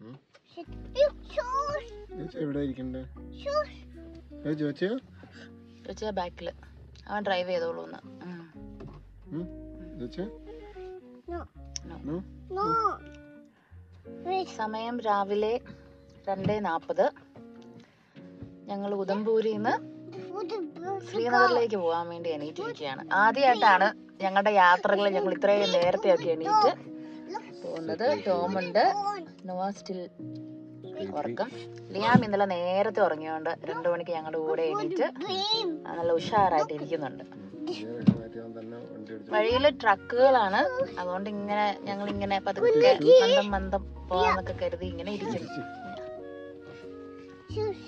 ഉം. Shoes. ചോദിച്ചാ എവിടെ ഇരിക്കണ്ടേ Shoes. ചോദിച്ചാ ചോദിച്ചാ ബാക്കിൽ അവൻ ഡ്രൈവ് ചെയ്തോളൂ എന്ന് ചോദിച്ചാ No. No No. Wait. സമയം രാവിലെ രണ്ടേ നാൽപ്പത് ഞങ്ങൾ ഉദംപൂരിൽ നിന്ന് What the ശ്രീനഗറിലേക്ക് പോകാൻ വേണ്ടി എണീറ്റിരിക്കുകയാണ് ആദ്യമായിട്ടാണ് ഞങ്ങളുടെ യാത്രകൾ ഞങ്ങൾ ഇത്രയും നേരത്തെയൊക്കെ എണീറ്റ് പോകുന്നത് ടോമുണ്ട് നോവ സ്റ്റിൽ ഉറക്കം ലിയാം ഇന്നലെ നേരത്തെ ഉറങ്ങിയോണ്ട് രണ്ടു മണിക്ക് ഞങ്ങളുടെ കൂടെ എണീറ്റ് dream. ആ, നല്ല ഉഷാറായിട്ട് ഇരിക്കുന്നുണ്ട് ഗിയറൊക്കെ മാറ്റി അവൻ തന്നെ വണ്ടി എടുത്തു വഴിയിൽ ട്രക്കുകളാണ് അതുകൊണ്ട് ഇങ്ങനെ ഞങ്ങൾ ഇങ്ങനെ പതുക്കെ മന്ദം മന്ദം പോവാന്നൊക്കെ കരുതി ഇങ്ങനെ ഇരിക്കുന്നു Shoes.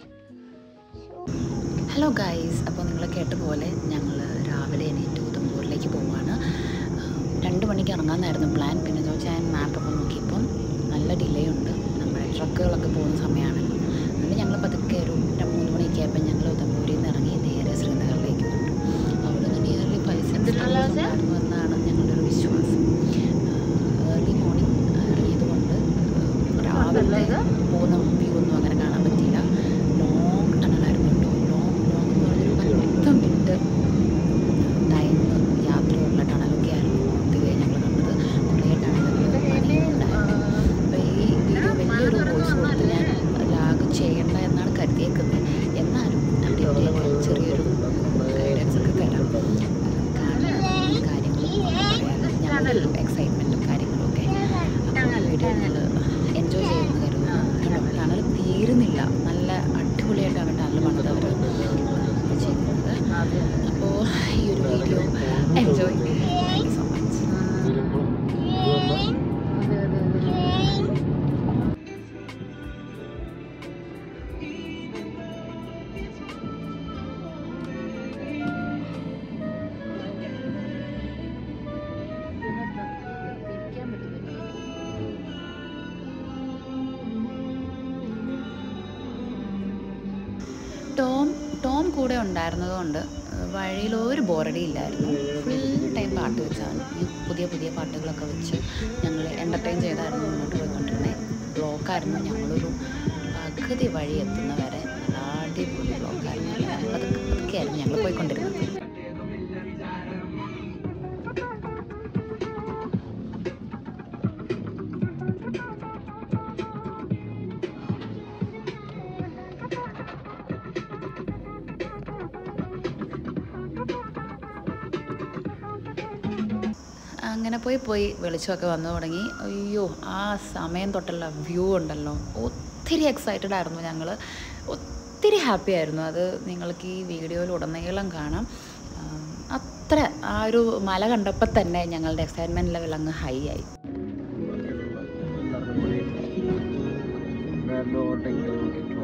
ഹലോ ഗൈസ് അപ്പോൾ നിങ്ങൾ കേട്ട പോലെ ഞങ്ങൾ രാവിലെ എണീറ്റ് ഉദംപൂരിലേക്ക് പോവുകയാണ് രണ്ട് മണിക്ക് ഇറങ്ങാമെന്നായിരുന്നു പ്ലാൻ പിന്നെ ചോദിച്ചാൽ മാപ്പൊക്കെ നോക്കിയപ്പം നല്ല ഡിലേ ഉണ്ട് നമ്മുടെ ട്രക്കുകളൊക്കെ പോകുന്ന സമയമാണല്ലോ അതുകൊണ്ട് ഞങ്ങൾ പതുക്കെ ഒരു രണ്ട് മൂന്ന് മണിയൊക്കെ ആയപ്പോൾ ഞങ്ങൾ ഉദംപൂരിൽ നിന്ന് ഇറങ്ങി നേരെ ശ്രീനഗറിലേക്ക് വന്നു അവിടെ നിന്ന് നിയർലി ഫൈവ് സെൻസ് ഉണ്ടായിരുന്നു എന്നാണ് ഞങ്ങളുടെ ഒരു വിശ്വാസം ഏർലി മോർണിംഗ് ഇറങ്ങിയത് കൊണ്ട് രാവിലത്തെ പോകുന്ന വ്യൂ ഒന്നും അങ്ങനെ കാണാൻ പറ്റിയില്ല ലോങ് ടണലായിരുന്നു കേട്ടോ ലോങ് ലോങ് എന്ന് പറഞ്ഞൊരു പത്ത് മിനിറ്റ് ടൈം യാത്രയുള്ള ടണലൊക്കെ ആയിരുന്നു പൊതുവെ ഞങ്ങൾ കണ്ടത് കുറേ ടണലുകൾ പണിയുന്നുണ്ടായിരുന്നു അപ്പോൾ ഈ വീഡിയോ വലിയൊരു വോയിസ് കൊടുത്ത് ഞാൻ ലാഗ് ചെയ്യണ്ട എന്നാണ് കരുതിയേക്കുന്നത് എന്നാലും അതിൻ്റെയൊക്കെ ചെറിയൊരു ഗൈഡൻസ് ഒക്കെ തരാം കാണുന്ന കാര്യങ്ങളും പറയാനും ഞങ്ങളുടെ ഒരു എക്സൈറ്റ്മെൻറ്റും കാര്യങ്ങളും ഒക്കെ അപ്പോൾ വീഡിയോ നിങ്ങൾ എൻജോയ് ചെയ്യുന്ന കരുതുന്നു കണ്ടോ ടണൽ തീരുന്നില്ല നല്ല അടിപൊളിയായിട്ടാണ് ടണൽ പണിത് അവർ ചെയ്യുന്നത് അപ്പോൾ ഈ ഒരു video enjoy thank you so much Tom Tom കൂടെ ഉണ്ടായിരുന്നതുകൊണ്ട് വഴിയിൽ ഒരു ബോറടി ഇല്ലായിരുന്നു ഫുൾ ടൈം പാട്ട് വെച്ചാണ് ഈ പുതിയ പുതിയ പാട്ടുകളൊക്കെ വെച്ച് ഞങ്ങൾ എൻ്റർടൈൻ ചെയ്തായിരുന്നു മുന്നോട്ട് പോയിക്കൊണ്ടിരുന്നത് ബ്ലോക്കായിരുന്നു ഞങ്ങളൊരു പകുതി വഴി എത്തുന്ന വരെ നല്ല അടിപൊളി ബ്ലോക്കായിരുന്നു പതുക്കെ പതുക്കെയായിരുന്നു ഞങ്ങൾ പോയിക്കൊണ്ടിരുന്നത് അങ്ങനെ പോയി പോയി വെളിച്ചമൊക്കെ വന്നു തുടങ്ങി അയ്യോ ആ സമയം തൊട്ടുള്ള വ്യൂ ഉണ്ടല്ലോ ഒത്തിരി എക്സൈറ്റഡ് ആയിരുന്നു ഞങ്ങൾ ഒത്തിരി ഹാപ്പി ആയിരുന്നു അത് നിങ്ങൾക്ക് ഈ വീഡിയോയിൽ ഉടനീളം കാണാം ആ, അത്ര ആ ഒരു മല കണ്ടപ്പോൾ തന്നെ ഞങ്ങളുടെ എക്സൈറ്റ്മെൻറ്റ് ലെവൽ അങ്ങ് ഹൈ ആയി എല്ലാവരും ഓവർടേക്ക് നോക്കിയിട്ട്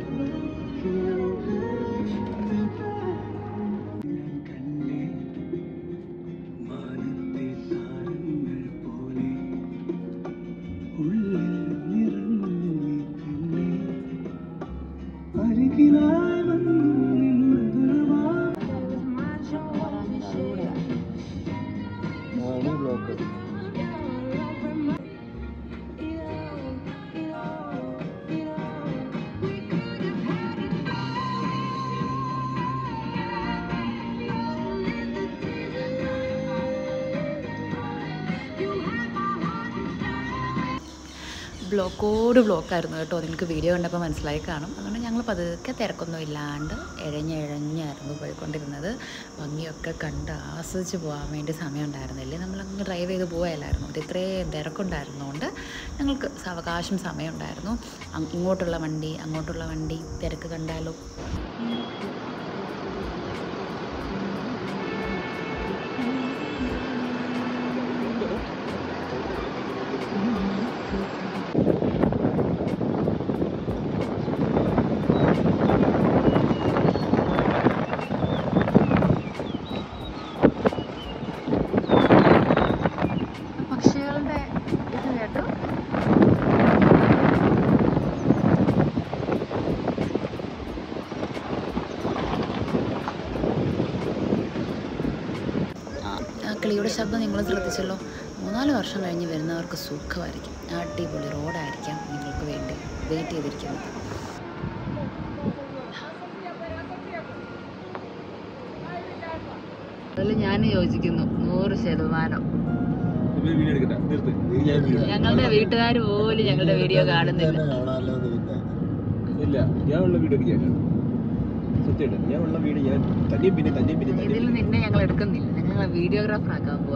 ആണ് ബ്ലോക്ക് ബ്ലോക്കോട് ബ്ലോക്കായിരുന്നു കേട്ടോ നിങ്ങൾക്ക് വീഡിയോ കണ്ടപ്പോൾ മനസ്സിലായി കാണും അതുകൊണ്ട് ഞങ്ങൾ പതുക്കെ തിരക്കൊന്നും ഇല്ലാണ്ട് ഇഴഞ്ഞിഴഞ്ഞായിരുന്നു പോയിക്കൊണ്ടിരുന്നത് ഭംഗിയൊക്കെ കണ്ട് ആസ്വദിച്ച് പോകാൻ വേണ്ടി സമയം ഉണ്ടായിരുന്നില്ലേ നമ്മളങ്ങ് ഡ്രൈവ് ചെയ്ത് പോയല്ലായിരുന്നു അത് ഇത്രയും തിരക്കുണ്ടായിരുന്നതുകൊണ്ട് ഞങ്ങൾക്ക് സാവകാശം സമയം ഉണ്ടായിരുന്നു അങ് ഇങ്ങോട്ടുള്ള വണ്ടി അങ്ങോട്ടുള്ള വണ്ടി തിരക്ക് കണ്ടാലോ പക്ഷികളുടെ ഇത് കേട്ടോ ആ കിളിയുടെ ശബ്ദം നിങ്ങൾ ശ്രദ്ധിച്ചല്ലോ മൂന്നാല് വർഷം കഴിഞ്ഞ് വരുന്നവർക്ക് സുഖമായിരിക്കും അടിപൊളി റോഡായിരിക്കാം നിങ്ങൾക്ക് വേണ്ടി വെയിറ്റ് ചെയ്തിരിക്കുന്നത് അതിൽ ഞാൻ യോജിക്കുന്നു നൂറ് ശതമാനം വീഡിയോ എടുക്കട്ടെ നിർത്ത് ഞാൻ വീഡിയോ ഞങ്ങളുടെ വീട്ടുകാർ പോലും ഞങ്ങളുടെ വീഡിയോ കാണുന്നില്ല കാണാമല്ലോ എന്ന് പിന്നെ ഇല്ല ഞാൻ ഉള്ള വീഡിയോ എടുക്കാൻ സത്യമായിട്ട് ഞാൻ ഉള്ള വീഡിയോ ഞാൻ തന്നെ പിന്നെ തന്നെ പിന്നെ തന്നെ ഇതിൽ നിന്നെ ഞങ്ങൾ എടുക്കുന്നില്ല ഞങ്ങൾ വീഡിയോഗ്രാഫർ ആക്കാൻ പോവാ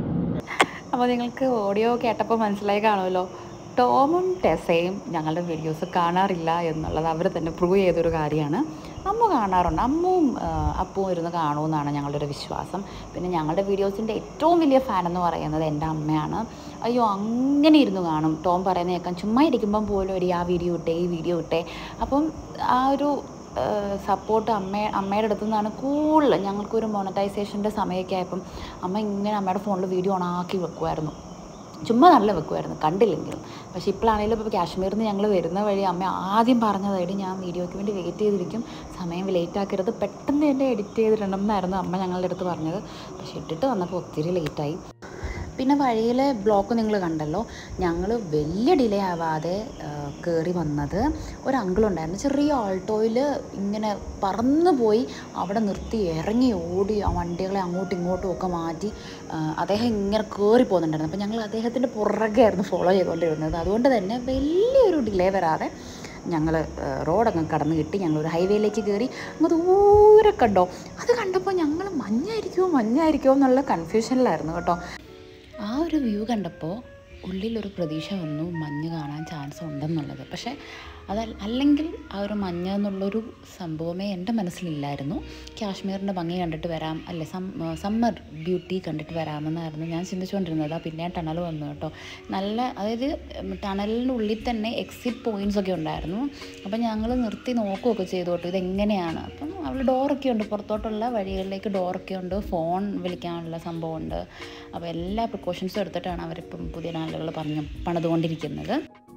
അപ്പോൾ നിങ്ങൾക്ക് ഓഡിയോ കേട്ടപ്പോൾ മനസ്സിലായി കാണുമല്ലോ ടോമും ടെസയും ഞങ്ങളുടെ വീഡിയോസ് കാണാറില്ല എന്നുള്ളത് അവർ തന്നെ പ്രൂവ് ചെയ്തൊരു കാര്യമാണ് അമ്മ കാണാറുണ്ട് അമ്മും ആ, അപ്പുവും ഇരുന്ന് കാണുമെന്നാണ് ഞങ്ങളുടെ ഒരു വിശ്വാസം പിന്നെ ഞങ്ങളുടെ വീഡിയോസിൻ്റെ ഏറ്റവും വലിയ ഫാൻ എന്ന് പറയുന്നത് എൻ്റെ അമ്മയാണ് അയ്യോ അങ്ങനെ ഇരുന്ന് കാണും ടോം പറയുന്നത് കേൾക്കാൻ ചുമ്മാ ഇരിക്കുമ്പം പോലും ഒരു ആ വീഡിയോ ഇട്ടേ ഈ വീഡിയോ ഇട്ടേ അപ്പം ആ ഒരു സപ്പോർട്ട് അമ്മ അമ്മയുടെ അടുത്തു നിന്നാണ് കൂടുതൽ ഞങ്ങൾക്കൊരു മോണറ്റൈസേഷൻ്റെ സമയമൊക്കെ ആയപ്പം അമ്മ ഇങ്ങനെ അമ്മയുടെ ഫോണിൽ വീഡിയോ ഓണാക്കി വെക്കുമായിരുന്നു ചുമ്മാ നല്ല വെക്കുമായിരുന്നു കണ്ടില്ലെങ്കിലും പക്ഷേ ഇപ്പോഴാണെങ്കിലും ഇപ്പോൾ കാശ്മീരിൽ നിന്ന് ഞങ്ങൾ വരുന്ന വഴി അമ്മ ആദ്യം പറഞ്ഞതായിട്ട് ഞാൻ വീഡിയോയ്ക്ക് വേണ്ടി വെയിറ്റ് ചെയ്തിരിക്കും സമയം ലേറ്റ് ആക്കരുത് പെട്ടെന്ന് തന്നെ എഡിറ്റ് ചെയ്തിടണമെന്നായിരുന്നു അമ്മ ഞങ്ങളുടെ അടുത്ത് പറഞ്ഞത് പക്ഷേ ഇട്ടിട്ട് വന്നപ്പോൾ ഒത്തിരി ലേറ്റായി പിന്നെ വഴിയിലെ ബ്ലോക്ക് നിങ്ങൾ കണ്ടല്ലോ ഞങ്ങൾ വലിയ ഡിലേ ആവാതെ കയറി വന്നത് ഒരു അങ്കിളുണ്ടായിരുന്നു ചെറിയ ഓൾട്ടോയിൽ ഇങ്ങനെ പറന്നു പോയി അവിടെ നിർത്തി ഇറങ്ങി ഓടി ആ വണ്ടികളെ അങ്ങോട്ടും ഇങ്ങോട്ടും ഒക്കെ മാറ്റി ആ, അദ്ദേഹം ഇങ്ങനെ കയറി പോകുന്നുണ്ടായിരുന്നു അപ്പോൾ ഞങ്ങൾ അദ്ദേഹത്തിൻ്റെ പുറകെയായിരുന്നു ഫോളോ ചെയ്തുകൊണ്ടിരുന്നത് അതുകൊണ്ട് തന്നെ വലിയൊരു ഡിലേ വരാതെ ഞങ്ങൾ റോഡങ്ങ് കടന്ന് കിട്ടി ഞങ്ങളൊരു ഹൈവേയിലേക്ക് കയറി അങ്ങ് ദൂരെ കണ്ടോ അത് കണ്ടപ്പോൾ ഞങ്ങൾ മഞ്ഞായിരിക്കുമോ മഞ്ഞായിരിക്കുമോ എന്നുള്ള കൺഫ്യൂഷനിലായിരുന്നു കേട്ടോ ആ ഒരു വ്യൂ കണ്ടപ്പോൾ ഉള്ളിലൊരു പ്രതീക്ഷ വന്നു മഞ്ഞ് കാണാൻ ചാൻസ് ഉണ്ടെന്നുള്ളത് പക്ഷേ അത് അല്ലെങ്കിൽ ആ ഒരു മഞ്ഞ് എന്നുള്ളൊരു സംഭവമേ എൻ്റെ മനസ്സിലില്ലായിരുന്നു കാശ്മീരിൻ്റെ ഭംഗി കണ്ടിട്ട് വരാം അല്ലെ സം സമ്മർ ബ്യൂട്ടി കണ്ടിട്ട് വരാമെന്നായിരുന്നു ഞാൻ ചിന്തിച്ചുകൊണ്ടിരുന്നത് പിന്നെ ടണൽ വന്നു കേട്ടോ നല്ല അതായത് ടണലിനുള്ളിൽ തന്നെ എക്സിറ്റ് പോയിൻറ്റ്സ് ഒക്കെ ഉണ്ടായിരുന്നു അപ്പം ഞങ്ങൾ നിർത്തി നോക്കുകയൊക്കെ ചെയ്തു കേട്ടോ ഇതെങ്ങനെയാണ് അപ്പം അവിടെ ഡോറൊക്കെ ഉണ്ട് പുറത്തോട്ടുള്ള വഴികളിലേക്ക് ഡോറൊക്കെ ഉണ്ട് ഫോൺ വിളിക്കാനുള്ള സംഭവമുണ്ട് അപ്പോൾ എല്ലാ പ്രിക്കോഷൻസും എടുത്തിട്ടാണ് അവരിപ്പം പുതിയ നാളുകൾ പറഞ്ഞ് പണിതുകൊണ്ടിരിക്കുന്നത്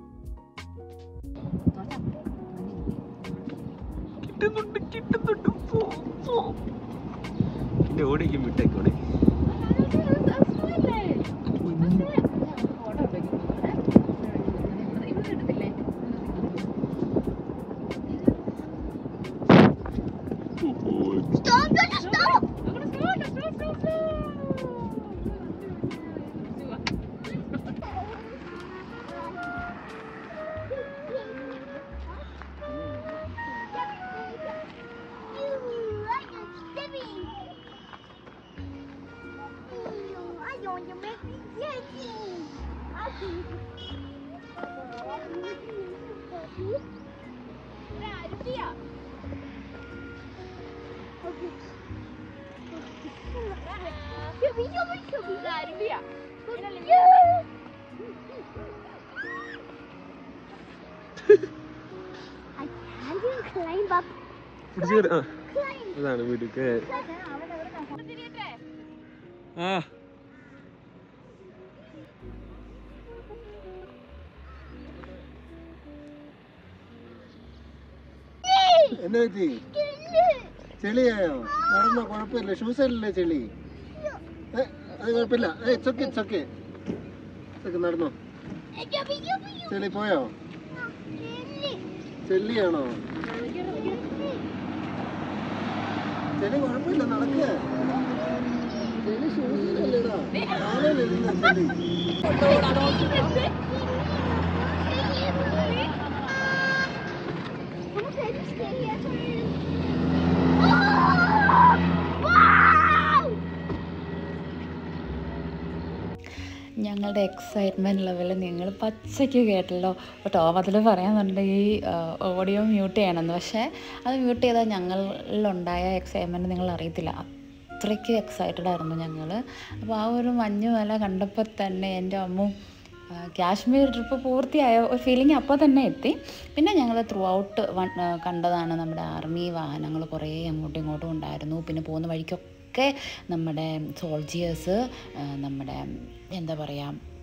കിട്ടുന്നുണ്ട് കിട്ടുന്നുണ്ട് പോ, പോ. എന്റെ ഓടിക്കും വിട്ടേക്കോടെ Stop! Just stop! I can't climb up. പിടിച്ചു കയറി ആ അതാണ് വീട്ടിൽ ആ എന്നാ പറ്റി ചെളിയായോ നടന്നോ കുഴപ്പമില്ല ഷൂസ് അല്ലല്ലേ ചെളി ഏ, അത് കുഴപ്പമില്ല ഏ ചൊക്കെ ചൊക്കെ ചൊക്കെ നടന്നോ ചെളി പോയോ ചെള്ളിയാണോ ചെളി കുഴപ്പമില്ല നടക്കുക ചെളി ഷൂസിലല്ലേടാ കാലയിലല്ലേ ചെളി ഞങ്ങളുടെ എക്സൈറ്റ്മെൻറ്റ് ലെവൽ നിങ്ങൾ പച്ചയ്ക്ക് കേട്ടല്ലോ അപ്പോൾ ടോം അതിൽ പറയാന്നുണ്ട് ഈ ഓഡിയോ മ്യൂട്ട് ചെയ്യണമെന്ന് പക്ഷേ അത് മ്യൂട്ട് ചെയ്താൽ ഞങ്ങളിലുണ്ടായ എക്സൈറ്റ്മെൻറ്റ് നിങ്ങൾ അറിയത്തില്ല അത്രയ്ക്ക് എക്സൈറ്റഡ് ആയിരുന്നു ഞങ്ങൾ അപ്പോൾ ആ ഒരു മഞ്ഞ് മല കണ്ടപ്പോൾ തന്നെ എൻ്റെ അമ്മ കാശ്മീർ ട്രിപ്പ് പൂർത്തിയായ ഒരു ഫീലിംഗ് അപ്പോൾ തന്നെ എത്തി പിന്നെ ഞങ്ങൾ ത്രൂ ഔട്ട് കണ്ടതാണ് നമ്മുടെ ആർമി വാഹനങ്ങൾ കുറേ അങ്ങോട്ടും ഇങ്ങോട്ടും ഉണ്ടായിരുന്നു പിന്നെ പോകുന്ന വഴിക്കൊക്കെ നമ്മുടെ സോൾജിയേഴ്സ് നമ്മുടെ എന്താ പറയുക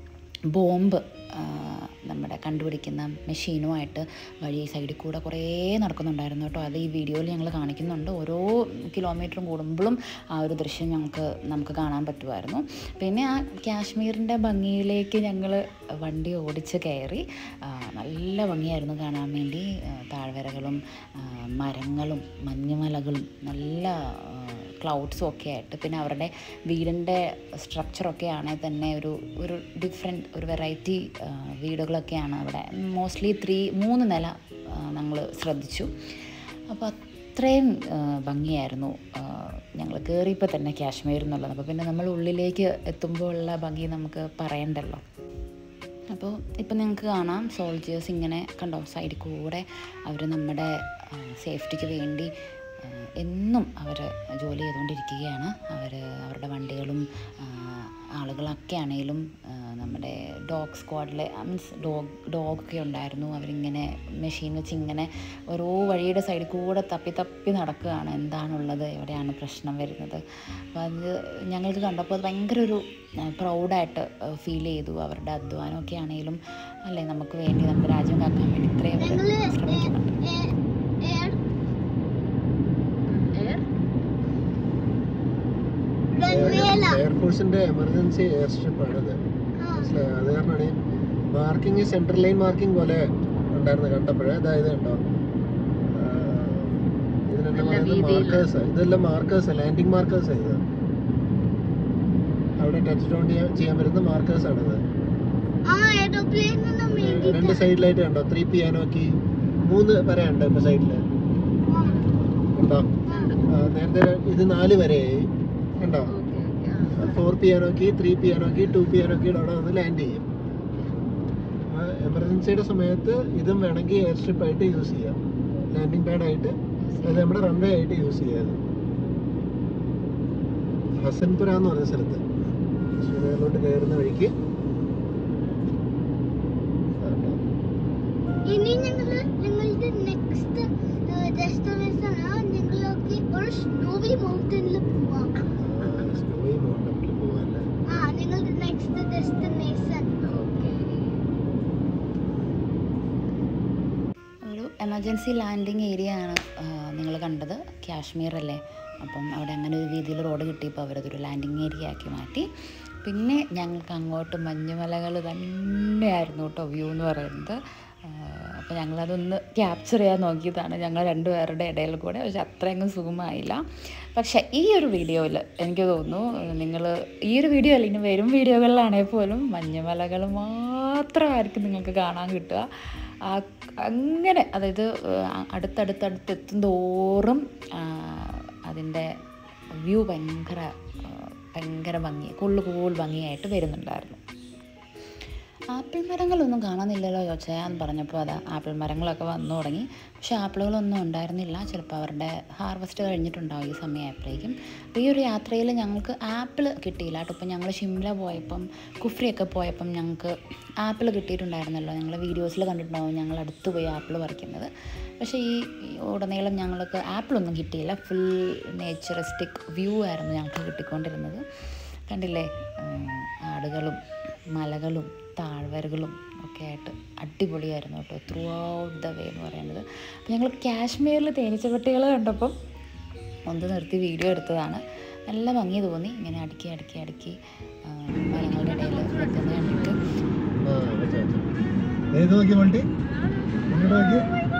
ബോംബ് ആ, നമ്മുടെ കണ്ടുപിടിക്കുന്ന മെഷീനുമായിട്ട് വഴി സൈഡിൽ കൂടെ കുറേ നടക്കുന്നുണ്ടായിരുന്നു കേട്ടോ അത് ഈ വീഡിയോയിൽ ഞങ്ങൾ കാണിക്കുന്നുണ്ട് ഓരോ കിലോമീറ്ററും കൂടുമ്പോഴും ആ ഒരു ദൃശ്യം ഞങ്ങൾക്ക് നമുക്ക് കാണാൻ പറ്റുമായിരുന്നു പിന്നെ ആ കാശ്മീരിൻ്റെ ഭംഗിയിലേക്ക് ഞങ്ങൾ വണ്ടി ഓടിച്ച് കയറി ആ, നല്ല ഭംഗിയായിരുന്നു കാണാൻ വേണ്ടി ആ, താഴ്വരകളും ആ, മരങ്ങളും മഞ്ഞുമലകളും നല്ല ക്ലൗഡ്സും ഒക്കെ ആയിട്ട് പിന്നെ അവരുടെ വീടിൻ്റെ സ്ട്രക്ചറൊക്കെ ആണെങ്കിൽ തന്നെ ഒരു ഒരു ഡിഫറെൻറ്റ് ഒരു വെറൈറ്റി വീടുകളൊക്കെയാണ് അവിടെ മോസ്റ്റ്ലി ത്രീ മൂന്ന് നില ഞങ്ങൾ ശ്രദ്ധിച്ചു അപ്പോൾ അത്രയും ആ, ഭംഗിയായിരുന്നു ഞങ്ങൾ കയറിയപ്പോൾ തന്നെ കാശ്മീർ എന്നുള്ളത് അപ്പോൾ പിന്നെ നമ്മൾ ഉള്ളിലേക്ക് എത്തുമ്പോൾ ഉള്ള ഭംഗി നമുക്ക് പറയണ്ടല്ലോ അപ്പോൾ ഇപ്പം നിങ്ങൾക്ക് കാണാം സോൾജേഴ്സ് ഇങ്ങനെ കണ്ടോ സൈഡിൽ കൂടെ അവർ നമ്മുടെ സേഫ്റ്റിക്ക് വേണ്ടി ആ, എന്നും അവർ ജോലി ചെയ്തുകൊണ്ടിരിക്കുകയാണ് അവർ അവരുടെ വണ്ടികളും ആ, ആളുകളൊക്കെ ആണെങ്കിലും ആ, നമ്മുടെ ഡോഗ് സ്ക്വാഡിലെ മീൻസ് ഡോഗ് ഡോഗൊക്കെ ഉണ്ടായിരുന്നു അവരിങ്ങനെ മെഷീൻ വെച്ച് ഇങ്ങനെ ഓരോ വഴിയുടെ സൈഡിൽ കൂടെ തപ്പി തപ്പി നടക്കുകയാണ് എന്താണുള്ളത് എവിടെയാണ് പ്രശ്നം വരുന്നത് അപ്പോൾ അത് ഞങ്ങൾക്ക് കണ്ടപ്പോൾ അത് ഭയങ്കര ഒരു പ്രൗഡായിട്ട് ഫീൽ ചെയ്തു അവരുടെ അധ്വാനമൊക്കെ ആണെങ്കിലും അല്ലേ നമുക്ക് വേണ്ടി നമ്മുടെ രാജ്യം കാക്കാൻ വേണ്ടി ഇത്രയും അവർ ഞങ്ങള് ശ്രമിക്കുന്നുണ്ട് എയർ റൺവേല എയർഫോഴ്സിന്റെ എമർജൻസി എയർ സ്ട്രിപ്പ് ആണിത് മനസ്സിലായോ അത് കാരണമാണ് മാർക്കിംഗ് സെൻട്രൽ ലൈൻ മാർക്കിംഗ് പോലെ ഉണ്ടായിരുന്നു കണ്ടപ്പോഴേ അതായത് കണ്ടോ ആ, ഇതിനെന്താ പറയുന്നത് മാർക്കേഴ്സ് ഇതെല്ലാം മാർക്കേഴ്സ് ലാൻഡിംഗ് മാർക്കേഴ്സ് ഇത് അവിടെ ടച്ച് ഡൗൺ ചെയ്യാൻ പറ്റുന്ന മാർക്കേഴ്സ് ആണിത് ആ എയ്റോപ്ലെയിൻ രണ്ട് സൈഡിലായിട്ട് കണ്ടോ ത്രീ പിയാനോക്കി മൂന്ന് വരെയുണ്ട് ഇപ്പൊ സൈഡില് കണ്ടോ ആ, നേരത്തെ ഇത് നാല് വരെയായി കണ്ടോ ഫോർ പിയാനോക്കി ത്രീ പിയാനോക്കി ടു പിയാനോക്കിയുടെ അവിടെ വന്ന് ലാൻഡ് ചെയ്യും എമർജൻസിയുടെ സമയത്ത് ഇതും വേണമെങ്കിൽ എയർ സ്ട്രിപ്പ് ആയിട്ട് യൂസ് ചെയ്യാം ലാൻഡിംഗ് പാഡ് ആയിട്ട് അത് നമ്മുടെ റൺവേ ആയിട്ട് യൂസ് ചെയ്യാം അത്. ഹസൻപുര എന്ന് പറഞ്ഞ സ്ഥലത്ത് ശ്രീനഗറിലോട്ട് കയറുന്ന വഴിക്ക് കണ്ടോ? ഇനി ഞങ്ങള് ഞങ്ങളുടെ നെക്സ്റ്റ് ഡെസ്റ്റിനേഷൻ ഞങ്ങൾക്ക് ഒരു സ്നോവി മൗണ്ടനിൽ പോവാം സ്നോയി മൗണ്ടനിൽ പോകാനല്ലേ ആ ഞങ്ങളുടെ നെക്സ്റ്റ് ഡെസ്റ്റിനേഷൻ ഒരു എമർജൻസി ലാൻഡിങ് ഏരിയ ആണ് നിങ്ങൾ കണ്ടത് കാശ്മീർ അല്ലേ അപ്പം അവിടെ അങ്ങനെ ഒരു രീതിയിൽ റോഡ് കിട്ടിയപ്പോൾ അവരതൊരു ലാൻഡിങ് ഏരിയ ആക്കി മാറ്റി പിന്നെ ഞങ്ങൾക്ക് അങ്ങോട്ട് മഞ്ഞുമലകൾ തന്നെയായിരുന്നു കേട്ടോ വ്യൂ എന്ന് പറയുന്നത് അപ്പോൾ ഞങ്ങളതൊന്ന് ക്യാപ്ചർ ചെയ്യാൻ നോക്കിയതാണ് ഞങ്ങൾ രണ്ടുപേരുടെ ഇടയിൽ കൂടെ പക്ഷെ അത്രയൊന്നും സുഖമായില്ല പക്ഷേ ഈ ഒരു വീഡിയോയിൽ എനിക്ക് തോന്നുന്നു നിങ്ങൾ ഈ ഒരു വീഡിയോ അല്ല ഇനി വരും വീഡിയോകളിലാണെങ്കിൽ പോലും മഞ്ഞുമലകൾ മാത്രമായിരിക്കും നിങ്ങൾക്ക് കാണാൻ കിട്ടുക ആ അങ്ങനെ അതായത് അടുത്തടുത്തടുത്ത് എത്തും തോറും അതിൻ്റെ വ്യൂ ഭയങ്കര ആ, ഭയങ്കര ഭംഗി കൂടുതൽ കൂടുതൽ ഭംഗിയായിട്ട് വരുന്നുണ്ടായിരുന്നു ആപ്പിൾ മരങ്ങളൊന്നും കാണാനില്ലല്ലോ ചോദിച്ചാൽ ഞാൻ പറഞ്ഞപ്പോൾ അതാ ആപ്പിൾ മരങ്ങളൊക്കെ വന്നു തുടങ്ങി പക്ഷേ ആപ്പിളുകളൊന്നും ഉണ്ടായിരുന്നില്ല ചിലപ്പോൾ അവരുടെ ഹാർവസ്റ്റ് കഴിഞ്ഞിട്ടുണ്ടാവും ഈ സമയമായപ്പോഴേക്കും അപ്പോൾ ഈ ഒരു യാത്രയിൽ ഞങ്ങൾക്ക് ആപ്പിൾ കിട്ടിയില്ല കേട്ടോ ഇപ്പം ഞങ്ങൾ ഷിംല പോയപ്പം കുഫ്രിയൊക്കെ പോയപ്പം ഞങ്ങൾക്ക് ആപ്പിൾ കിട്ടിയിട്ടുണ്ടായിരുന്നല്ലോ ഞങ്ങൾ വീഡിയോസിൽ കണ്ടിട്ടുണ്ടാവും ഞങ്ങൾ അടുത്ത് പോയി ആപ്പിൾ പറിക്കുന്നത് പക്ഷേ ഈ ഈ ഉടനീളം ഞങ്ങൾക്ക് ആപ്പിളൊന്നും കിട്ടിയില്ല ഫുൾ നേച്ചറിസ്റ്റിക് വ്യൂ ആയിരുന്നു ഞങ്ങൾക്ക് കിട്ടിക്കൊണ്ടിരുന്നത് കണ്ടില്ലേ ഉം, ആടുകളും മലകളും താഴ്വരകളും ഒക്കെ ആയിട്ട് അടിപൊളിയായിരുന്നു കേട്ടോ ത്രൂ ഔട്ട് ദ വേ എന്ന് പറയുന്നത് അപ്പോൾ ഞങ്ങൾ കാശ്മീരിൽ തേനീച്ചപ്പെട്ടികൾ കണ്ടപ്പം ഒന്ന് നിർത്തി വീഡിയോ എടുത്തതാണ് നല്ല ഭംഗി തോന്നി ഇങ്ങനെ അടുക്കി അടുക്കി അടുക്കി ആ, മരങ്ങളുടെ ഇടയിൽ നിൽക്കുന്നത് കണ്ടിട്ട് ആ, വെച്ചോ, വെച്ചോ. ഏത് നോക്കി വണ്ടി ഇങ്ങോട്ട് നോക്കി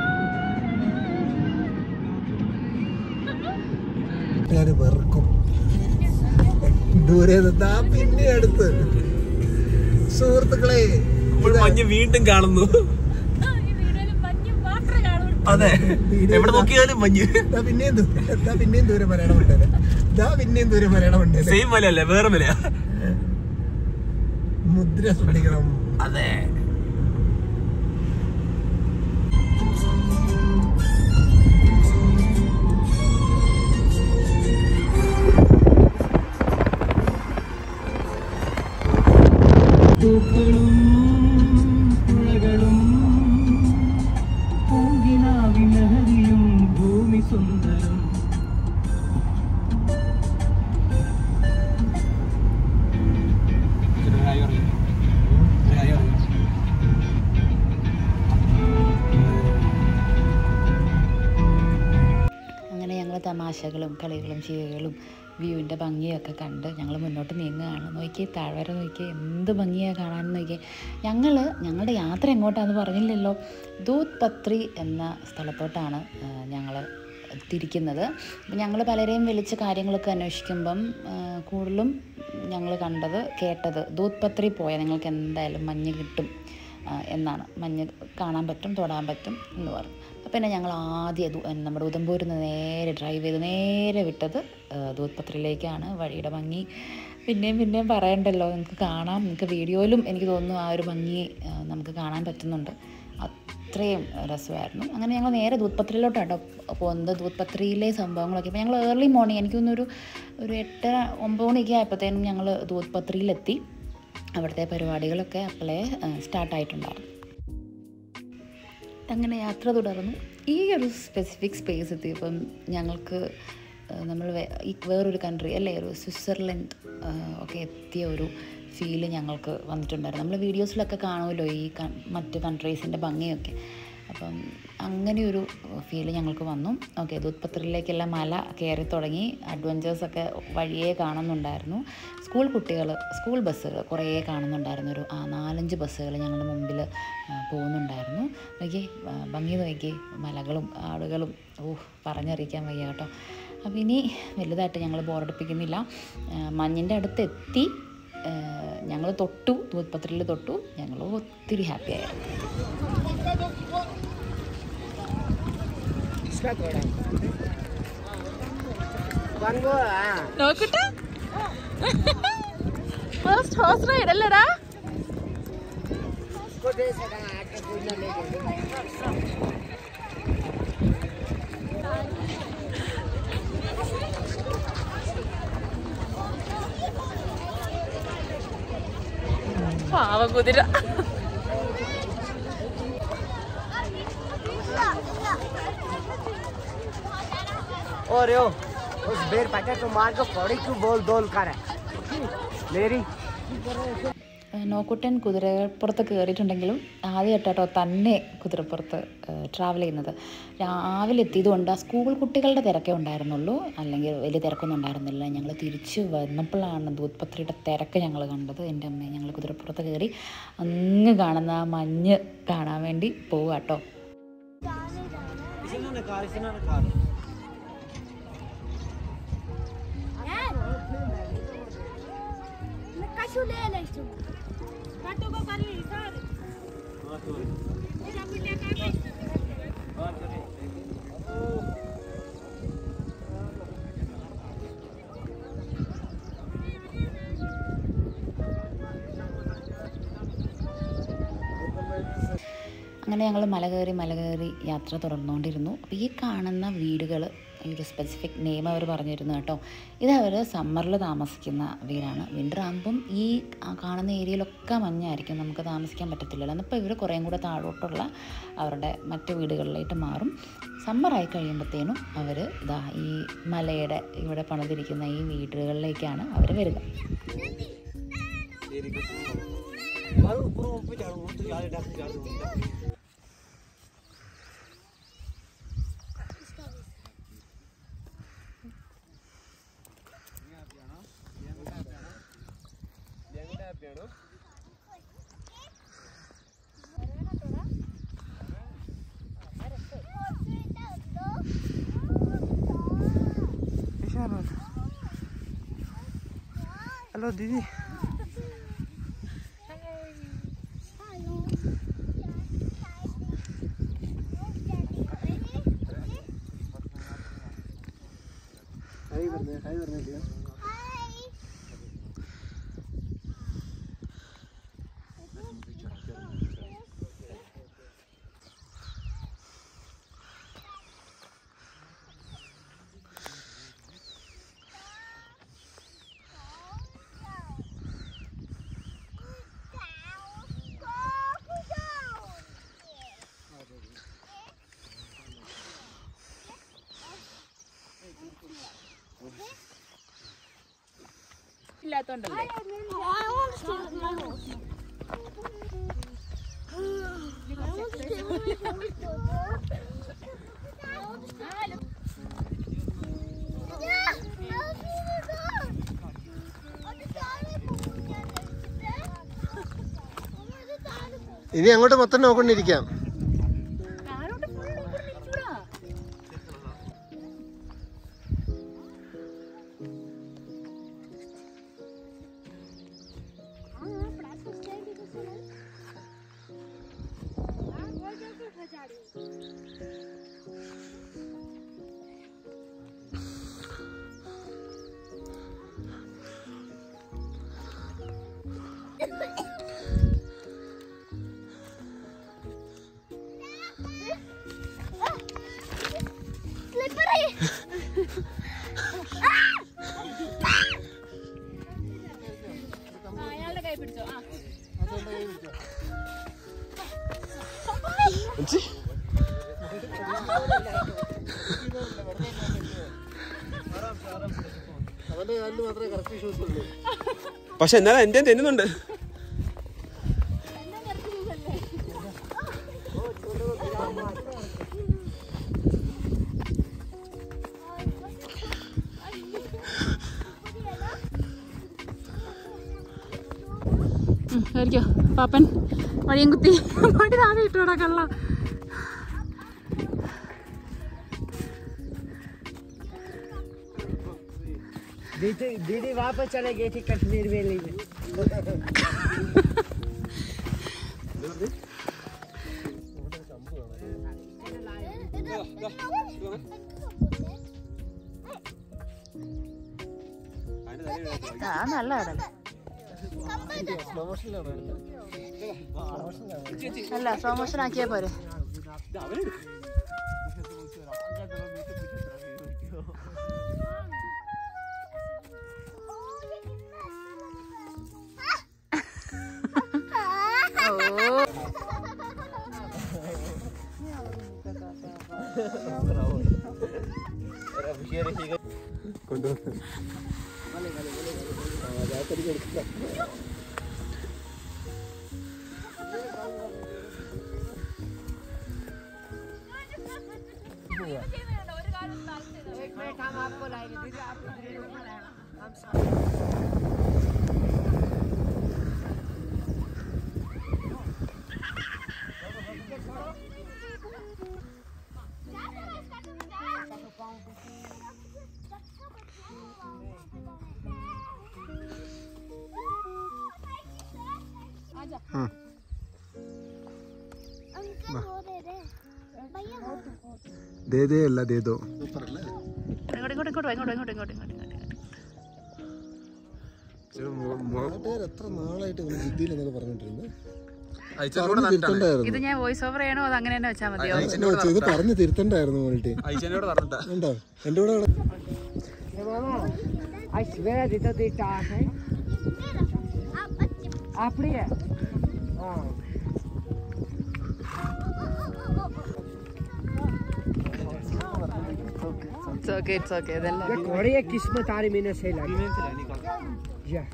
കൂട്ടുകാര് വെറുക്കും ദൂരെ നിന്നാ പിന്നെ അടുത്ത് സുഹൃത്തുക്കളെ ഇപ്പോൾ മഞ്ഞ് വീണ്ടും കാണുന്നു അതെ എവിടെ നോക്കിയാലും മഞ്ഞ് ദാ പിന്നെയും ദൂരെ ദാ പിന്നെയും ദൂരെ മലയാളം ഉണ്ടല്ലേ ദാ പിന്നെയും ദൂരെ മലയാളം ഉണ്ടല്ലേ സെയിം മലയല്ലേ വേറെ മലയാ മുദ്ര ശ്രദ്ധിക്കണം അതെ പൂക്കളും പുഴകളും പൂങ്കിനാവിലഹരിയും ഭൂമി സുന്ദരം തമാശകളും കളികളും ചിരികളും വ്യൂവിൻ്റെ ഭംഗിയൊക്കെ കണ്ട് ഞങ്ങൾ മുന്നോട്ട് നീങ്ങുകയാണ് നോക്കി താഴ്വര നോക്കി എന്ത് ഭംഗിയാണ് കാണാൻ നോക്കി ഞങ്ങൾ ഞങ്ങളുടെ യാത്ര എങ്ങോട്ടാന്ന് പറഞ്ഞില്ലല്ലോ ദൂത് പത്രി എന്ന സ്ഥലത്തോട്ടാണ് ഞങ്ങൾ തിരിക്കുന്നത് ഞങ്ങൾ പലരെയും വിളിച്ച് കാര്യങ്ങളൊക്കെ അന്വേഷിക്കുമ്പം ആ, കൂടുതലും ഞങ്ങൾ കണ്ടത് കേട്ടത് ദൂത് പത്രി പോയാൽ നിങ്ങൾക്ക് എന്തായാലും മഞ്ഞ് കിട്ടും ആ, എന്നാണ് മഞ്ഞ് കാണാൻ പറ്റും തൊടാൻ പറ്റും എന്ന് പറഞ്ഞു അപ്പം പിന്നെ ഞങ്ങൾ ആദ്യം ദു- നമ്മുടെ ഉദംപൂരിൽ നിന്ന് നേരെ ഡ്രൈവ് ചെയ്ത് നേരെ വിട്ടത് ആ, ദൂത് പത്രിയിലേക്കാണ് വഴിയുടെ ഭംഗി പിന്നെയും പിന്നെയും പറയണ്ടല്ലോ നിങ്ങൾക്ക് കാണാം നിങ്ങൾക്ക് വീഡിയോയിലും എനിക്ക് തോന്നുന്നു ആ ഒരു ഭംഗി ആ, നമുക്ക് കാണാൻ പറ്റുന്നുണ്ട് അത്രയും രസമായിരുന്നു അങ്ങനെ ഞങ്ങൾ നേരെ ദൂത്പത്രിയിലോട്ടാട്ടോ പോകുന്നത് ദൂത്പത്രിയിലെ സംഭവങ്ങളൊക്കെ ഇപ്പോൾ ഞങ്ങൾ ഏർലി മോർണിംഗ് എനിക്ക് തോന്നുന്നു ഒരു ഒരു എട്ടര ഒമ്പത് മണിയൊക്കെ ആയപ്പോഴത്തേനും ഞങ്ങൾ ദൂത്പത്രിയിലെത്തി അവിടുത്തെ പരിപാടികളൊക്കെ അപ്പോഴേ സ്റ്റാർട്ടായിട്ടുണ്ടായിരുന്നു അങ്ങനെ യാത്ര തുടർന്നു ഈ ഒരു സ്പെസിഫിക് സ്പേസ് എത്തിയപ്പം ഞങ്ങൾക്ക് നമ്മൾ ഈ വേറൊരു കൺട്രി അല്ലേ ഒരു സ്വിറ്റ്സർലൻഡ് ആ, ഒക്കെ എത്തിയ ഒരു ഫീല് ഞങ്ങൾക്ക് വന്നിട്ടുണ്ടായിരുന്നു നമ്മൾ വീഡിയോസിലൊക്കെ കാണുമല്ലോ ഈ ക- മറ്റ് കൺട്രീസിൻ്റെ ഭംഗിയൊക്കെ അപ്പം അങ്ങനെയൊരു ഫീല് ഞങ്ങൾക്ക് വന്നു ഓക്കെ ദൂത്പത്രിയിലേക്കെല്ലാം മല കയറി തുടങ്ങി അഡ്വഞ്ചേഴ്സൊക്കെ വഴിയേ കാണുന്നുണ്ടായിരുന്നു സ്കൂൾ കുട്ടികൾ സ്കൂൾ ബസ്സുകൾ കുറേ കാണുന്നുണ്ടായിരുന്നു ഒരു ആ നാലഞ്ച് ബസ്സുകൾ ഞങ്ങളുടെ മുമ്പിൽ പോകുന്നുണ്ടായിരുന്നു നോക്കി ഭംഗി നോക്കി മലകളും ആളുകളും ഓ പറഞ്ഞറിയിക്കാൻ വയ്യ കേട്ടോ അപ്പം ഇനി വലുതായിട്ട് ഞങ്ങൾ ബോറടിപ്പിക്കുന്നില്ല മഞ്ഞിൻ്റെ അടുത്തെത്തി ഞങ്ങൾ തൊട്ടു ദൂത്പത്രിയിൽ തൊട്ടു ഞങ്ങൾ ഒത്തിരി ഹാപ്പി ആയിരുന്നു നോക്കട്ടെ ഫസ്റ്റ് ഹോഴ്സ് റൈഡ് അല്ലടാ പാവ കുതിര और यो उस बेर पैकेट को मार के पौड़ी क्यों बोल दोल कर है मेरी നോക്കുട്ടൻ കുതിരപ്പുറത്ത് കയറിയിട്ടുണ്ടെങ്കിലും ആദ്യമായിട്ടോ തന്നെ കുതിരപ്പുറത്ത് ട്രാവൽ ചെയ്യുന്നത് രാവിലെ എത്തിയതുകൊണ്ട് ആ സ്കൂൾ കുട്ടികളുടെ തിരക്കേ ഉണ്ടായിരുന്നുള്ളൂ അല്ലെങ്കിൽ വലിയ തിരക്കൊന്നും ഉണ്ടായിരുന്നില്ല ഞങ്ങൾ തിരിച്ച് വന്നപ്പോഴാണ് ദൂത്പത്രിയുടെ തിരക്ക് ഞങ്ങൾ കണ്ടത് എൻ്റെ അമ്മയെ ഞങ്ങൾ കുതിരപ്പുറത്ത് കയറി അങ്ങ് കാണുന്ന ആ മഞ്ഞ് കാണാൻ വേണ്ടി പോവുക കേട്ടോ അങ്ങനെ ഞങ്ങൾ മല കയറി മല കയറി യാത്ര തുടർന്നുകൊണ്ടിരുന്നു അപ്പോൾ ഈ കാണുന്ന വീടുകൾ ഈ ഒരു സ്പെസിഫിക് നെയിം അവർ പറഞ്ഞിരുന്നു കേട്ടോ ഇത് അവർ സമ്മറിൽ താമസിക്കുന്ന വീടാണ് വിൻ്റർ ആകുമ്പം ഈ ആ കാണുന്ന ഏരിയയിലൊക്കെ മഞ്ഞായിരിക്കും നമുക്ക് താമസിക്കാൻ പറ്റത്തില്ലല്ലോ അപ്പോൾ ഇവർ കുറേയും കൂടെ താഴോട്ടുള്ള അവരുടെ മറ്റ് വീടുകളിലേക്ക് മാറും സമ്മറായി കഴിയുമ്പോഴത്തേനും അവർ ഇതാ ഈ മലയുടെ ഇവിടെ പണിതിരിക്കുന്ന ഈ വീടുകളിലേക്കാണ് അവർ വരിക हेलो दीदी ഹായ് പറഞ്ഞേ ഹായ് പറഞ്ഞില്ല ഇല്ലാത്തോണ്ടല്ലേ ഇനി അങ്ങോട്ട് മൊത്തം നോക്കൊണ്ടിരിക്കാം സ്ലിപ്പറി അവന്റെ കാലിൽ മാത്രമേ കറക്റ്റ് ഷൂസ് ഉള്ളൂ പക്ഷെ എന്നാലും എന്റെ തെന്നുന്നുണ്ട് ആയിരിക്കോ പാപ്പൻ വഴിയും കുത്തി വണ്ടി താഴെ ഇട്ടോടാ കള്ള दीदी दीदी वहाँ पर चले गई थी कश्मीर वैली में ആ നല്ല കടല സ്ലോ മോഷനിലാണോ എടുത്തത് അല്ല സ്ലോ മോഷൻ ആക്കിയാ പോരെ കൊണ്ടുവന്നു अंकल वो दे दे भैया वो ദേ ദേ അല്ല ദേദോ സൂപ്പർ അല്ലേ ഇങ്ങോട്ട് ഇങ്ങോട്ട് ഇങ്ങോട്ട് ഇങ്ങോട്ട് ഇങ്ങോട്ട് ഇങ്ങോട്ട് ഇങ്ങോട്ട് നാട്ടുകാർ എത്ര നാളായിട്ട് ഇങ്ങനെ ജിദ്ദിയിൽ എന്നൊക്കെ പറഞ്ഞോണ്ടിരുന്നു ഇത് ഞാൻ വോയിസ് ഓവർ ചെയ്യണോ അത് അങ്ങനെ തന്നെ വെച്ചാൽ മതിയോ ഇത് പറഞ്ഞു തിരുത്തണ്ടായിരുന്നു മോളിട്ടി ഐശനോട് പറഞ്ഞിട്ടാ ഉണ്ടോ എന്റെ കൂടെ അവിടെ Hey, Mama, I swear dito dito है आप अच्छे आपड़ी है हाँ ഇറ്റ്സ് ഓക്കെ ഇറ്റ്സ് ഓക്കെ ഇതെല്ലാം ये घोड़ी है किस्मत आरी मैंने से लगी या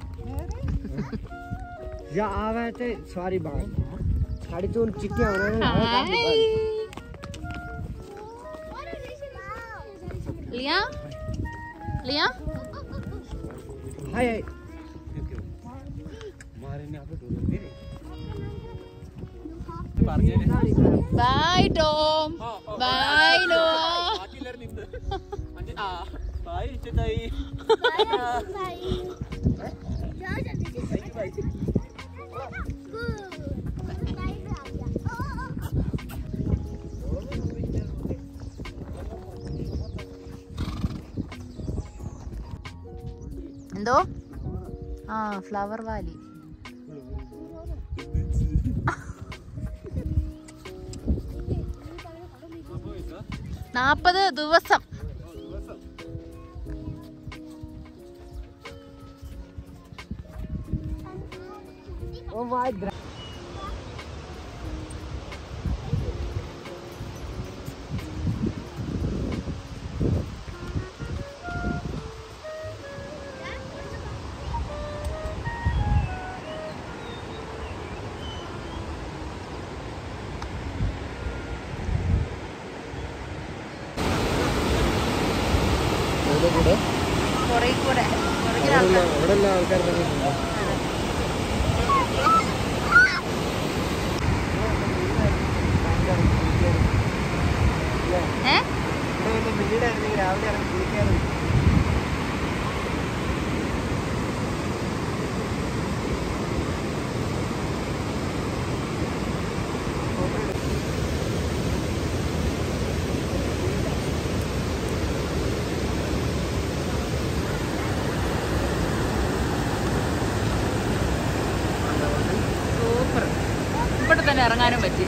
या आवे ते सॉरी बात साड़ी तो चिट्ठी होना है Leah Leah hi hi bye Tom bye Noah जाओ जल्दी से गुड लाइट आ गया എന്തോ ആ ഫ്ലവർ വാലി നാപ്പത് ദിവസം ओ माय അതിന്റെ കൂടെ പുറകിൽ കൂടെ പുറകിൽ അവിടെ അവിടെ എല്ലാ ആൾക്കാരും ഇറങ്ങിയിട്ടുണ്ടോ വീടായിരുന്നെങ്കിൽ രാവിലെ ഇറങ്ങി കുളിക്കാറുണ്ട് സൂപ്പർ ഇവിടെ തന്നെ ഇറങ്ങാനും പറ്റി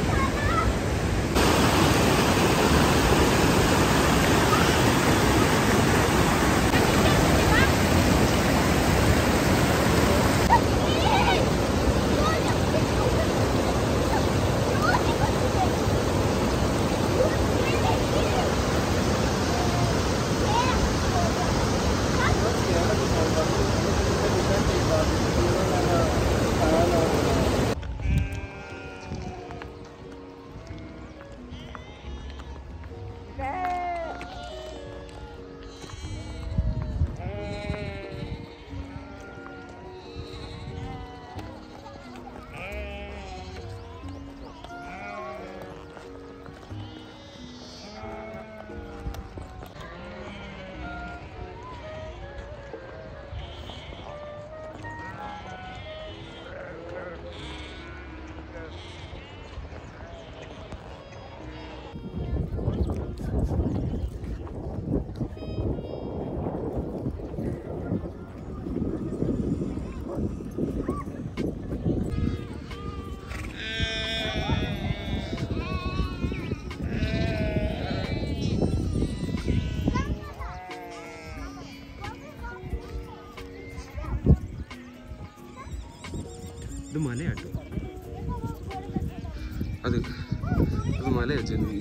ഇത് മലയാട്ടോ അത് അത് മലയാ ചെന്നി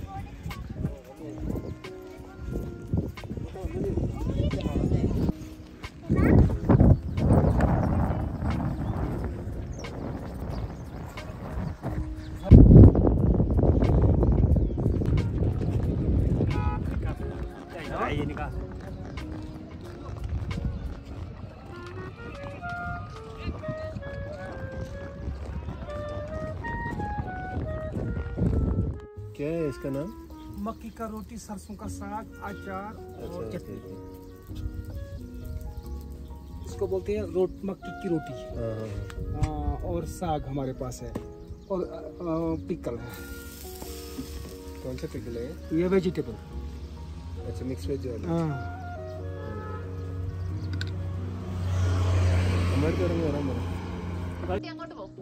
क्या है इसका नाम मक्की का रोटी सरसों का साग अचार और चटनी इसको बोलते हैं रोट मक्की की रोटी हाँ हाँ हाँ आ, और साग हमारे पास है और आ, आ, पिकल है कौन सा पिकल है ये वेजिटेबल अच्छा मिक्स वेज वाला हाँ हमारे तो रंग वरान बना അങ്ങോട്ട് പോകും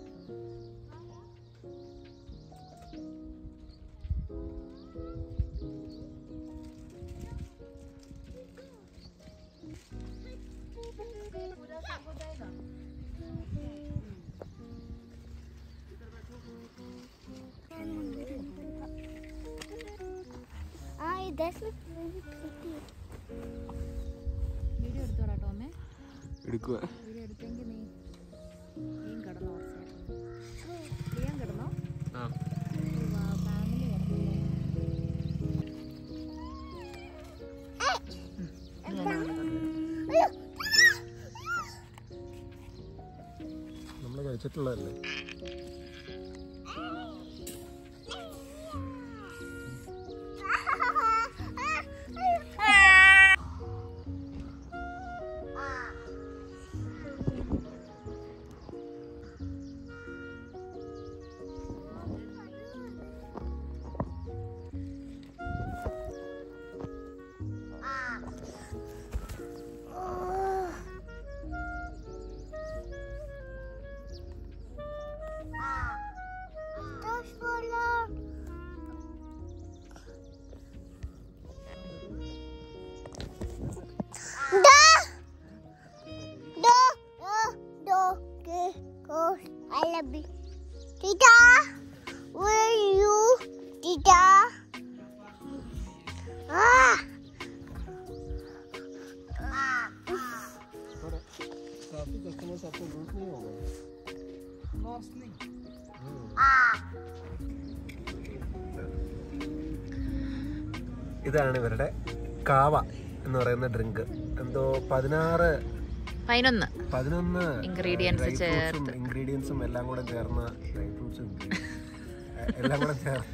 Ah, that's look very pretty. Video എടുത്തോളാട്ടോ അമ്മേ എടുക്കുക വീഡിയോ എടുത്തെങ്കിൽ നീ നീയും കിടന്നോ നീയും കിടന്നോ ആ ഫാമിലി കിടന്നു നമ്മൾ കഴിച്ചിട്ടുള്ളതല്ലേ That's for love. Da. Do. Do. Do. Ke. Ko. I love you. Tita. Where are you? Tita. Ah. काफी कस्टमर्स आपको लूट नहीं होगा लॉस नहीं ഇതാണ് ഇവരുടെ കാവ എന്ന് പറയുന്ന ഡ്രിങ്ക് എന്തോ പതിനാറ് പതിനൊന്ന് പതിനൊന്ന് Ingredients ചേർത്ത്. ഇൻഗ്രീഡിയൻസും എല്ലാം കൂടെ ചേർന്ന ഡ്രൈ ഫ്രൂട്ട്സും എല്ലാം കൂടെ ചേർ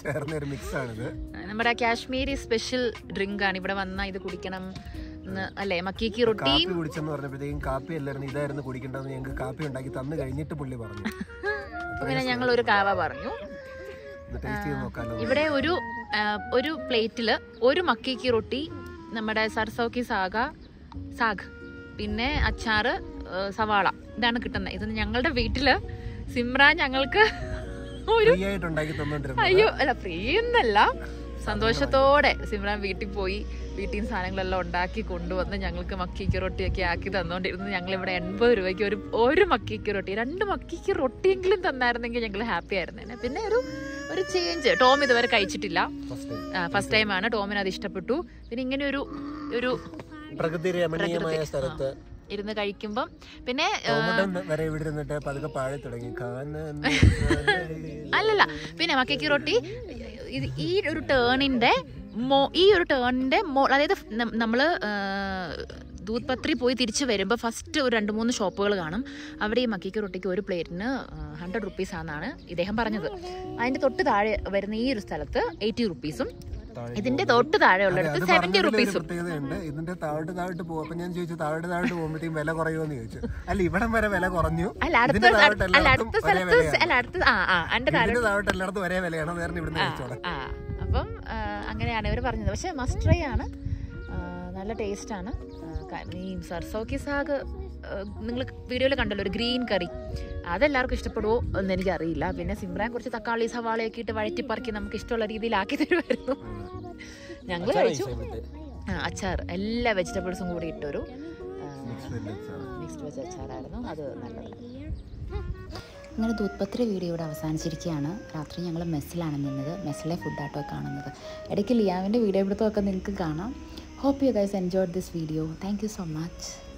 ചേർന്ന ഒരു മിക്സ് ആണിത് നമ്മുടെ കാശ്മീരി സ്പെഷ്യൽ ഡ്രിങ്ക് ആണ് ഇവിടെ വന്നാൽ ഇത് കുടിക്കണം എന്ന് അല്ലേ മക്കീക്കി റൊട്ടിയും കാപ്പി കുടിച്ചെന്ന് പറഞ്ഞപ്പോഴത്തേക്കും കാപ്പി അല്ലായിരുന്നു ഇതായിരുന്നു കുടിക്കേണ്ടതെന്ന് ഞങ്ങൾക്ക് കാപ്പി ഉണ്ടാക്കി തന്നു കഴിഞ്ഞിട്ട് പുള്ളി പറഞ്ഞു പിന്നെ ഞങ്ങൾ ഒരു കാവ പറഞ്ഞു ടേസ്റ്റ് ചെയ്ത് നോക്കാലോ ഇവിടെ ഒരു ആ, ഒരു പ്ലേറ്റില് ഒരു മക്കിക്ക് റൊട്ടി നമ്മുടെ സർസോക്കി സാഗ സാഗ് പിന്നെ അച്ചാറ് ആ, സവാള ഇതാണ് കിട്ടുന്നത് ഇത് ഞങ്ങളുടെ വീട്ടില് സിമ്രാൻ ഞങ്ങൾക്ക് ഒരു ഫ്രീ ആയിട്ട് ഉണ്ടാക്കി തന്നോണ്ടിരുന്നത് അയ്യോ അല്ല ഫ്രീ എന്നല്ല സന്തോഷത്തോടെ സിമ്രാൻ വീട്ടിൽ പോയി വീട്ടിൽ നിന്ന് സാധനങ്ങളെല്ലാം ഉണ്ടാക്കി കൊണ്ടുവന്ന് ഞങ്ങൾക്ക് മക്കിക്ക് റൊട്ടിയൊക്കെ ആക്കി തന്നോണ്ടിരുന്നു ഞങ്ങൾ ഇവിടെ എൺപത് രൂപയ്ക്ക് ഒരു ഒരു മക്കിക്ക് റൊട്ടി രണ്ട് മക്കിക്ക് റൊട്ടിയെങ്കിലും തന്നായിരുന്നെങ്കിൽ ഞങ്ങൾ ഹാപ്പി ആയിരുന്നേനെ പിന്നെ ഒരു ഒരു ചേഞ്ച് ടോം ഇതുവരെ കഴിച്ചിട്ടില്ല ഫസ്റ്റ് ഫസ്റ്റ് ടൈം ആണ് ടോമിന് അത് ഇഷ്ടപ്പെട്ടു പിന്നെ ഇങ്ങനെ ഒരു ഒരു പ്രകൃതി രമണീയമായ സ്ഥലത്ത് ഇരുന്ന് കഴിക്കുമ്പം പിന്നെ ആ, ടോമട്ടം വരെ ഇവിടെ ഇരുന്നിട്ട് പതുക്കെ പാഴി തുടങ്ങി കാണാൻ അല്ലല്ല പിന്നെ മക്കയ്ക്ക് റൊട്ടി ഇത് ഈ ഒരു ടേണിന്റെ മോ ഈ ഒരു ടേണിന്റെ മോ അതായത് നം- നമ്മള് ആ, ദൂത് പത്രി പോയി തിരിച്ച് വരുമ്പോൾ ഫസ്റ്റ് ഒരു രണ്ട് മൂന്ന് ഷോപ്പുകൾ കാണും അവിടെ ഈ മക്കിക്ക് റൊട്ടിക്ക് ഒരു പ്ലേറ്റിന് ഹൺഡ്രഡ് റുപ്പീസ് ആണെന്നാണ് ഇദ്ദേഹം പറഞ്ഞത് അതിന്റെ തൊട്ട് താഴെ വരുന്ന ഈ ഒരു സ്ഥലത്ത് എയ്റ്റി റുപ്പീസും ഇതിന്റെ തൊട്ട് താഴെ ഉള്ളിടത്ത് സെവന്റി റുപ്പീസും പ്രത്യേകതയുണ്ട് ഇതിന്റെ താഴോട്ട് താഴോട്ട് പോകും അപ്പൊ ഞാൻ ചോദിച്ചു താഴോട്ട് താഴോട്ട് പോകുമ്പോഴത്തേക്കും വില കുറയുമെന്ന് ചോദിച്ചു അല്ല ഇവിടം വരെ വില കുറഞ്ഞു അല്ല അടുത്ത ഇതിന്റെ സ്ഥല- താഴോട്ട് അല്ല എല്ലായിടത്തും അടുത്ത ഒരേ സ്ഥലത്ത് വിലയാണ്. അല്ല അടുത്ത ആ ആ അതിന്റെ താഴെ ഇതിന്റെ താഴോട്ട് എല്ലായിടത്തും ഒരേ വിലയാണ് നേരം ഇവിടുന്ന് കഴിച്ചോളാം ആ അപ്പം ആ, അങ്ങനെയാണ് ഇവർ പറഞ്ഞത് പക്ഷെ മസ്റ്റ് ട്രൈ ആണ് ആ, നല്ല ടേസ്റ്റ് ആണ് ആ, ക- ഈ സർസോക്കി സാഗ് നിങ്ങൾ വീഡിയോയിൽ കണ്ടല്ലോ ഒരു ഗ്രീൻ കറി അതെല്ലാവർക്കും ഇഷ്ടപ്പെടുമോ എന്ന് എനിക്കറിയില്ല പിന്നെ സിമ്രാൻ കുറച്ച് തക്കാളി സവാളയൊക്കെ ഇട്ട് വഴറ്റിപ്പറക്കി നമുക്ക് ഇഷ്ടമുള്ള രീതിയിലാക്കി തരുമായിരുന്നു ഞങ്ങൾ കഴിച്ചു ആ, അച്ചാർ എല്ലാ വെജിറ്റബിൾസും കൂടി ഇട്ടൊരു മിക്സ്ഡ് വെജ് അച്ചാറായിരുന്നു അത് നല്ലത് അങ്ങനെ ദൂത്പത്രി വീഡിയോ ഇവിടെ അവസാനിച്ചിരിക്കുകയാണ് രാത്രി ഞങ്ങൾ മെസ്സിലാണ് നിന്നത് മെസ്സിലെ ഫുഡാട്ടോ കാണുന്നത് ഇടയ്ക്ക് ലിയാവിൻ്റെ വീഡിയോ എടുത്തൊക്കെ നിങ്ങൾക്ക് കാണാം hope you guys enjoyed this video thank you so much